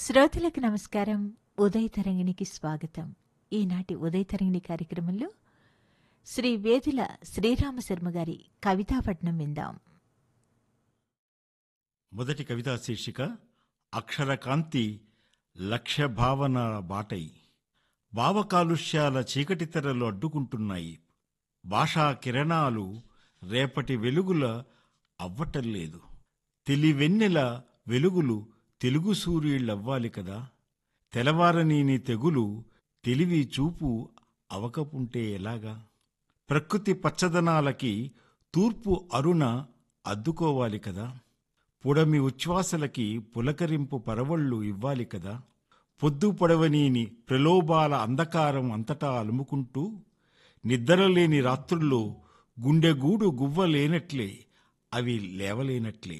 శ్రోతలకు నమస్కారం ఉదయ తరంగిణికి స్వాగతం ఈనాటి ఉదయ తరంగిణి కార్యక్రమంలో శ్రీ వేదుల శ్రీరామ శర్మ గారి కవితాపట్నం విందాం మొదటి కవితా శీర్షిక అక్షరకాంతి లక్ష్య భావన బాటై భావకాలుష్యాల చీకటి తెరలు అడ్డుకుంటున్నాయి భాషా కిరణాలు రేపటి వెలుగుల అవ్వటంలేదు తెలివెన్నెల వెలుగులు తెలుగు సూర్యుళ్ళవ్వాలి కదా తెలవారనీని తెగులు తెలివి చూపు అవకపుంటే ఎలాగా ప్రకృతి పచ్చదనాలకి తూర్పు అరుణ అద్దుకోవాలి కదా పుడమి ఉచ్ఛ్వాసలకి పులకరింపు పరవళ్ళు ఇవ్వాలి కదా పొద్దు పొడవనీని ప్రలోభాల అంధకారం అంతటా అలుముకుంటూ నిద్రలేని రాత్రుల్లో గుండెగూడు గువ్వలేనట్లే అవి లేవలేనట్లే